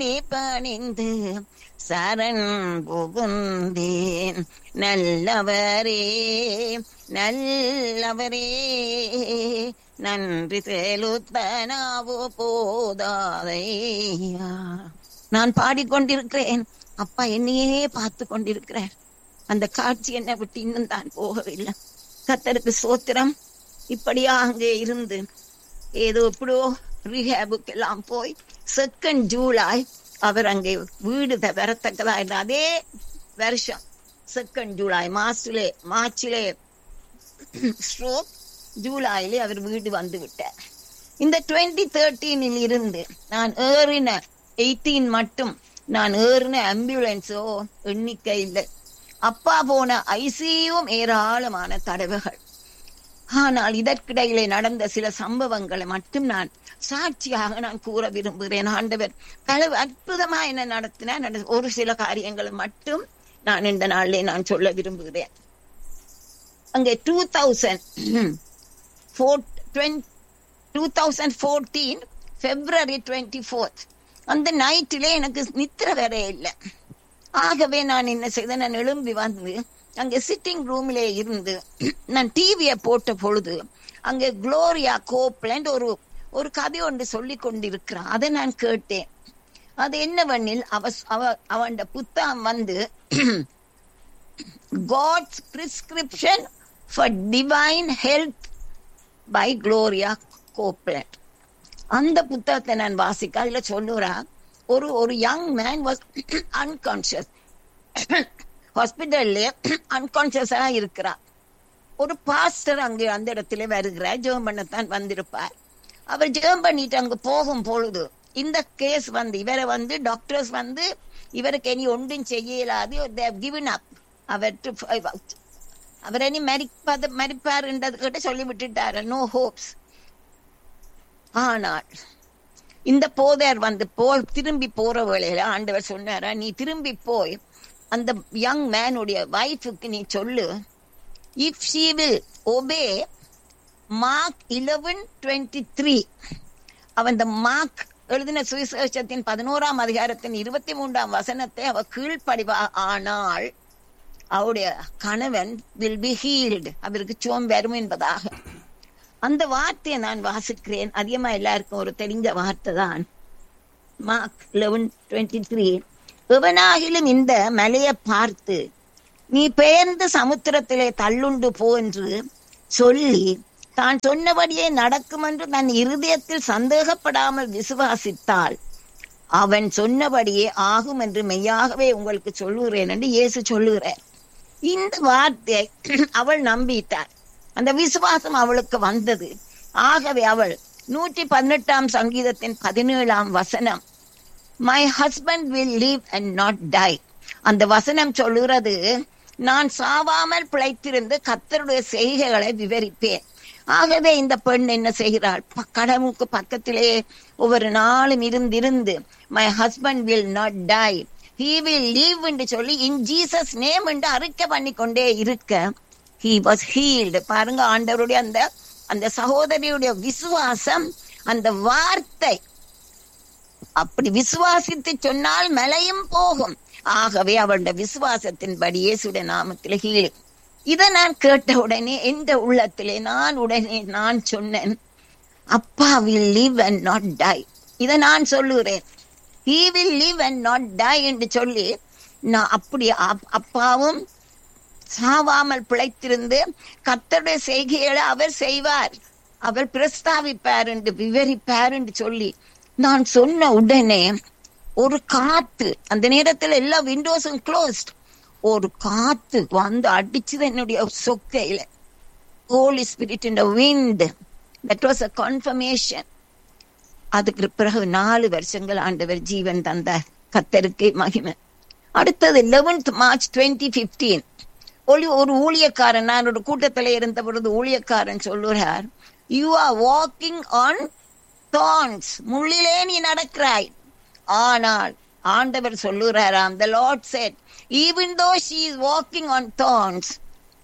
பணிந்து சரண் புகுந்தேன் நல்லவரே நல்லவரே நன்றி செலுத்தனாவோ போதாதையா நான் பாடிக்கொண்டிருக்கிறேன் அப்பா என்னையே பார்த்து கொண்டிருக்கிறார் அந்த காட்சி என்னை விட்டு இன்னும் தான் போகவில்லை கத்தருக்கு சோத்திரம் இப்படியா அங்கே இருந்து ஏதோ எப்படியோ ரீஹேபுக்கு எல்லாம் போய் செகண்ட் ஜூலை அவர் அங்கே வீடு த- வரத்தக்கதா இருந்த அதே வருஷம் செகண்ட் ஜூலை மார்ச்லே மார்ச்சிலே ஸ்ட்ரோக் ஜூலையிலே அவர் வீடு வந்து விட்டார் இந்த டுவெண்ட்டி தேர்ட்டீனில் இருந்து நான் ஏறின எயிட்டீன் மட்டும் நான் ஏறின ஆம்புலன்ஸோ எண்ணிக்கை இல்லை அப்பா போன ஐசியும் ஏராளமான தடவைகள் ஆனால் இதற்கிடையிலே நடந்த சில சம்பவங்களை மட்டும் நான் சாட்சியாக நான் கூற விரும்புகிறேன் ஆண்டவர் பல அற்புதமா என்ன நடத்தின நட- ஒரு சில காரியங்களை மட்டும் நான் இந்த நாளிலே நான் சொல்ல விரும்புகிறேன் அங்கே two thousand two thousand fourteen February twenty fourth அந்த நைட்டிலே எனக்கு நித்திர வேற இல்லை ஆகவே நான் என்ன செய்தேன் நான் எழும்பி வந்து அங்கே சிட்டிங் ரூமிலே இருந்து நான் டிவியை போட்ட பொழுது அங்கே குளோரியா கோப்லண்ட் ஒரு ஒரு கதை ஒன்று சொல்லி கொண்டிருக்கிறான் அதை நான் கேட்டேன் அது என்னவெனில் அவ அவ அவன் புத்தகம் வந்து God's prescription for divine health by Gloria Copeland அந்த புத்தகத்தை நான் வாசிக்க அதுல சொல்லுறா ஒரு ஒரு யங் மேன் வாஸ் அன்கான்சியஸ் ஹாஸ்பிட்டல்ல அன்கான்சியஸா இருக்கிறார் ஒரு பாஸ்டர் அங்கே அந்த இடத்துல வருகிறார் ஜெபம் பண்ணத்தான் வந்திருப்பார் அவர் ஜெபம் பண்ணிட்டு அங்க போகும் பொழுது இந்த கேஸ் வந்து இவரை வந்து டாக்டர்ஸ் வந்து இவருக்கு இனி ஒன்றும் செய்ய இயலாது கிவன் அப் அவர் அவர் இனி மரிப்பது மரிப்பாருன்றது கிட்ட சொல்லி விட்டுட்டாரு நோ ஹோப்ஸ் ஆனால் இந்த போதர் வந்து போ திரும்பி போற வேளையில ஆண்டவர் சொன்னாரா நீ திரும்பி போய் அந்த யங் மேனுடைய வைஃபுக்கு நீ சொல்லு if she will obey Mark eleven twenty three அவன் இந்த மார்க் எழுதின சுவிசேஷத்தின் பதினோராம் அதிகாரத்தின் இருபத்தி மூன்றாம் வசனத்தை அவ கீழ்ப்படிவா ஆனால் அவருடைய கணவன் வில் பி ஹீல்டு அவருக்கு சோம் வரும் என்பதாக அந்த வார்த்தையை நான் வாசிக்கிறேன் அதிகமா எல்லாருக்கும் ஒரு தெரிஞ்ச வார்த்தை தான் மார்க் லெவன் டுவெண்ட்டி த்ரீ எவனாகிலும் இந்த மலையை பார்த்து நீ பெயர்ந்து சமுத்திரத்திலே தள்ளுண்டு போ என்று சொல்லி தான் சொன்னபடியே நடக்கும் என்று தன் இருதயத்தில் சந்தேகப்படாமல் விசுவாசித்தால் அவன் சொன்னபடியே ஆகும் என்று மெய்யாகவே உங்களுக்கு சொல்லுகிறேன் என்று இயேசு சொல்லுகிறார் இந்த வார்த்தையை அவள் நம்பிட்டார் அந்த விசுவாசம் அவளுக்கு வந்தது ஆகவே அவள் நூற்றி பதினெட்டாம் சங்கீதத்தின் பதினேழாம் வசனம் my husband will live and not die அந்த வசனம் சொல்லுகிறது நான் சாவாமல் பிழைத்திருந்து கத்தருடைய செய்கைகளை விவரிப்பேன் ஆகவே இந்த பெண் என்ன செய்கிறாள் ப- கடவுளுக்கு பக்கத்திலே ஒவ்வொரு நாளும் இருந்திருந்து my husband will not die he will live என்று சொல்லி இன் ஜீசஸ் நேம் என்று அறிக்கை பண்ணி கொண்டே இருக்க ஹி வாஸ் ஹீல்டு பாருங்க ஆண்டவருடைய அந்த அந்த சகோதரியுடைய விசுவாசம் அந்த வார்த்தை அப்படி விசுவாசித்து சொன்னால் மலையும் போகும் ஆகவே அவளுடைய விசுவாசத்தின்படி இயேசுடைய நாமத்தில் ஹீல் இதை நான் கேட்ட உடனே எந்த உள்ளத்திலே நான் உடனே நான் சொன்னேன் அப்பா will live and not die இதை நான் சொல்லுகிறேன் he will live and not die என்று சொல்லி நான் அப்படி அப்- அப்பாவும் சாவாமல் பிழைத்திருந்து கர்த்தருடைய செய்கைகளை அவர் செய்வார் அவர் பிரஸ்தாவிப்பார் என்று விவரிப்பார் என்று சொல்லி நான் சொன்ன உடனே ஒரு காத்து அந்த நேரத்துல எல்லா விண்டோஸும் க்ளோஸ்ட் ஒரு காத்து வந்து அடிச்சது என்னுடைய சொக்கையில ஹோலி ஸ்பிரிட் இந்த wind that was a confirmation அதுக்கு பிறகு நாலு வருஷங்கள் ஆண்டவர் ஜீவன் தந்தார் கத்தருக்கு மகிமை அடுத்தது 11th மார்ச் டுவெண்ட்டி பிப்டீன் ஒளி ஒரு ஊழியக்காரன் நான் ஒரு கூட்டத்துல இருந்த பொழுது ஊழியக்காரன் சொல்லுறார் you are walking on thorns முள்ளிலே நீ நடக்கிறாய் ஆனால் ஆண்டவர் சொல்லுறாராம் the lord said even though she is walking on thorns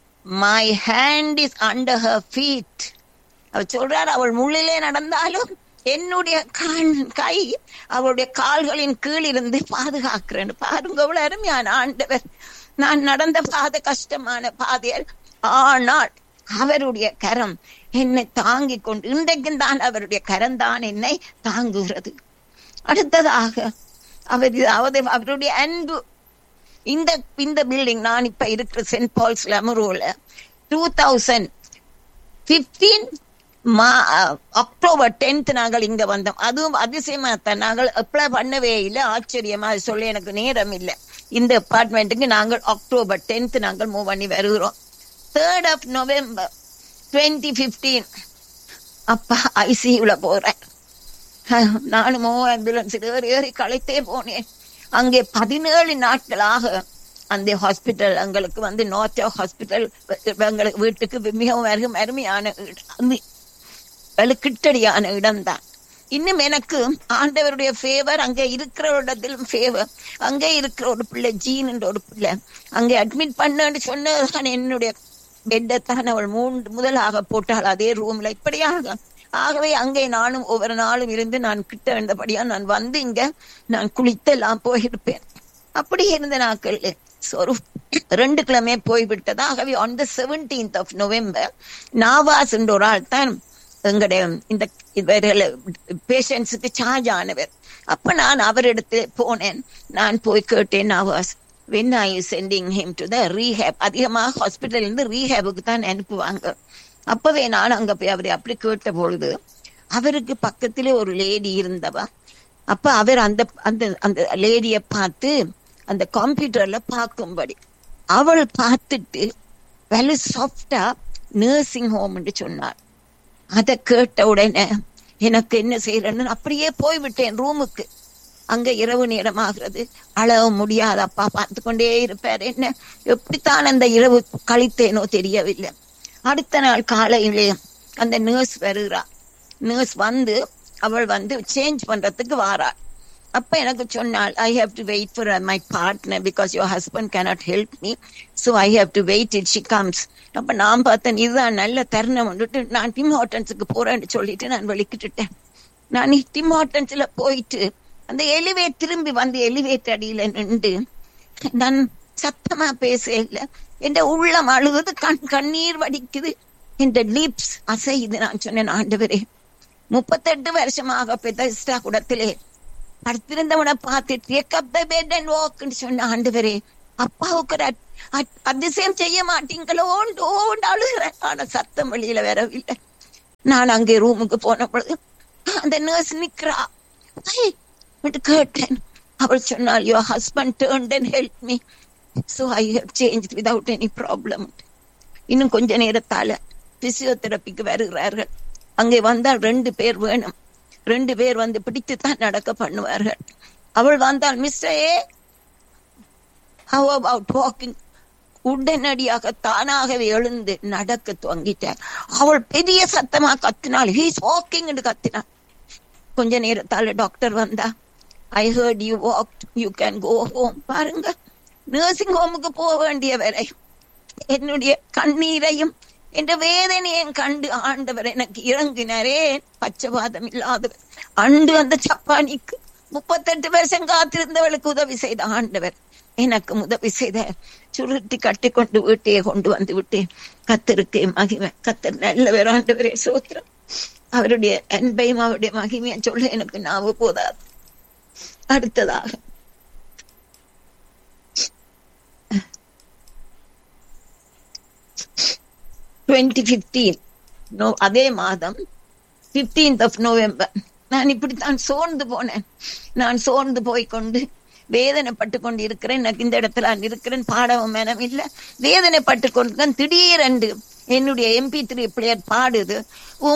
my hand is under her feet அவர் சொல்றார் அவள் முள்ளிலே நடந்தாலும் என்னுடைய கண் கை அவருடைய கால்களின் கீழ் இருந்து பாதுகாக்கிறேன் பாருங்க எவ்வளவு அருமையான ஆண்டவர் நான் நடந்த பாதை கஷ்டமான பாதையல் ஆனால் அவருடைய கரம் என்னை தாங்கிக் கொண்டு இன்றைக்கும் தான் அவருடைய கரம் தான் என்னை தாங்குகிறது அடுத்ததாக அவர் அதாவது அவருடைய அன்பு இந்த இந்த பில்டிங் நான் இப்ப இருக்கிற சென்ட் பால்ஸ் லெமரோல டூ தௌசண்ட் பிப்டீன் மா அக்டோபர் டென்த் நாங்கள் இங்க வந்தோம் அதுவும் அதிசயமா தான் நாங்கள் அப்ளை பண்ணவே இல்லை ஆச்சரியமா அது சொல்ல எனக்கு நேரம் இல்லை இந்த அபார்ட்மெண்ட்டுக்கு நாங்கள் அக்டோபர் டென்த் நாங்கள் மூவ் பண்ணி வருகிறோம் third of November twenty fifteen அப்பா ஐசியூல போறேன் நானும் ஆம்புலன்ஸ் ஏறி ஏறி களைத்தே போனேன் அங்கே பதினேழு நாட்களாக அந்த ஹாஸ்பிட்டல் எங்களுக்கு வந்து நார்த் ஹாஸ்பிட்டல் எங்களுக்கு வீட்டுக்கு மிகவும் அருகும் அருமையான இடம் கிட்டடியான இடம்தான் இன்னும் எனக்கு ஆண்டவருடைய ஃபேவர் அங்க இருக்கிற இடத்திலும் ஃபேவர் அங்கே இருக்கிற ஒரு பிள்ளை ஜீன் என்ற ஒரு பிள்ளை அங்கே அட்மிட் பண்ணுன்னு சொன்னதுதான் என்னுடைய பெட்டை தான் அவள் மூன்று முதலாக போட்டாள் அதே ரூம்ல இப்படியாக ஆகவே அங்கே நானும் ஒவ்வொரு நாளும் இருந்து நான் கிட்ட இருந்தபடியா நான் வந்து இங்க நான் குளித்தெல்லாம் போயிருப்பேன் அப்படி இருந்த நாட்கள் ஒரு ரெண்டு கிழமை போய்விட்டது ஆகவே on the seventeenth of November Nawaz என்ற ஒரு ஆள் தான் எங்களுடைய இந்த பேஷண்ட்ஸுக்கு சார்ஜ் ஆனவர் அப்ப நான் அவரிடத்து போனேன் நான் போய் கேட்டேன் Nawaz when I sending him to the rehab அதிகமாக ஹாஸ்பிட்டல் இருந்து ரீஹேபுக்கு தான் அனுப்புவாங்க அப்பவே நான் அங்க போய் அவரை அப்படி கேட்ட பொழுது அவருக்கு பக்கத்திலே ஒரு லேடி இருந்தவா அப்ப அவர் அந்த அந்த அந்த லேடிய பார்த்து அந்த கம்ப்யூட்டர்ல பார்க்கும்படி அவள் பார்த்துட்டு வெல சாஃப்டா நர்சிங் ஹோம்னு சொன்னார் அதை கேட்ட உடனே எனக்கு என்ன செய்யறேன்னு அப்படியே போய்விட்டேன் ரூமுக்கு அங்க இரவு நேரம் ஆகிறது அழக முடியாத அப்பா பார்த்து கொண்டே இருப்பார் என்ன எப்படித்தான் அந்த இரவு கழித்தேனோ தெரியவில்லை அடுத்த நாள் காலையிலே அந்த நர்ஸ் வருகிறா நர்ஸ் வந்து அவள் வந்து சேஞ்ச் பண்றதுக்கு வாராள் அப்ப எனக்கு சொன்னாள் I have to wait for my partner because your husband cannot help me so I have to wait it she comes அப்ப நான் பார்த்தேன் இதுதான் நல்ல தருணம் வந்துட்டு நான் டிம் ஹோட்டன்ஸுக்கு போறேன்னு சொல்லிட்டு நான் வெளிக்கிட்டுட்டேன் நான் டிம் ஹோட்டன்ஸ்ல போயிட்டு அந்த எலிவேட் திரும்பி வந்து எலிவேட் அடியில நின்று நான் சத்தமா பேச இல்லை என் உள்ளம் அழுகுது கண் கண்ணீர் வடிக்குது என் லிப்ஸ் அசையுது நான் சொன்னேன் ஆண்டவரே முப்பத்தெட்டு வருஷமாக பெதஸ்டா குடத்திலே படுத்திருந்தவனை பார்த்து take up the bed and வாக்னு சொன்ன ஆண்டவரே அப்பாவுக்கு அதிசயம் செய்ய மாட்டீங்களோண்டு ஓண்டு அழுகிறேன் ஆனா சத்தம் வெளியில வரவில்லை நான் அங்கே ரூமுக்கு போன பொழுது அந்த நர்ஸ் நிக்கிறா கேட்டேன் அவள் சொன்னால் your husband turned and help me so I have change without any problem இன்னும் கொஞ்ச நேரத்தால பிசியோதெரப்பிக்கு வருகிறார்கள் அங்கே வந்தால் ரெண்டு பேர் வேணும் ரெண்டு பேர் வந்து பிடித்து தான் நடக்க பண்ணுவார்கள் அவள் வந்தால் mister A how about walking உடனடியாக தானாகவே எழுந்து நடக்க துவங்கிட்டார் அவள் பெரிய சத்தமா கத்தினாள் ஹீஸ் வாக்கிங் என்று கத்தினாள் கொஞ்ச நேரத்தால டாக்டர் வந்தா I heard you walk you can go home பாருங்க நர்சிங் ஹோமுக்கு போக வேண்டிய வரை என்னுடைய கண்ணீரையும் என்ற வேதனையும் கண்டு ஆண்டவர் எனக்கு இறங்கினாரே பச்சவாதம் இல்லாதவர் அண்டு அந்த சப்பானிக்கு முப்பத்தெட்டு வருஷம் காத்திருந்தவளுக்கு உதவி செய்த ஆண்டவர் எனக்கு உதவி செய்த சுருட்டி கட்டி கொண்டு வீட்டையே கொண்டு வந்து விட்டேன் கத்தருக்கு மகிமை கத்தர் நல்லவர் ஆண்டவரே சோத்திரம் அவருடைய அன்பையும் அவருடைய மகிமையும் சொல்ல எனக்கு நாவு போதாது அடுத்ததாக டுவெண்ட்டி பிப்டீன் நோ அதே மாதம் பிப்டீன்த் ஆஃப் நவம்பர் நான் இப்படித்தான் சோர்ந்து போனேன் நான் சோர்ந்து போய் கொண்டு வேதனைப்பட்டு கொண்டு இருக்கிறேன் எனக்கு இந்த இடத்துல நான் இருக்கிறேன் பாடவும் மனம் இல்லை வேதனைப்பட்டு கொண்டு திடீரென்று என்னுடைய எம்பி த்ரீ பிளேயர் பாடுது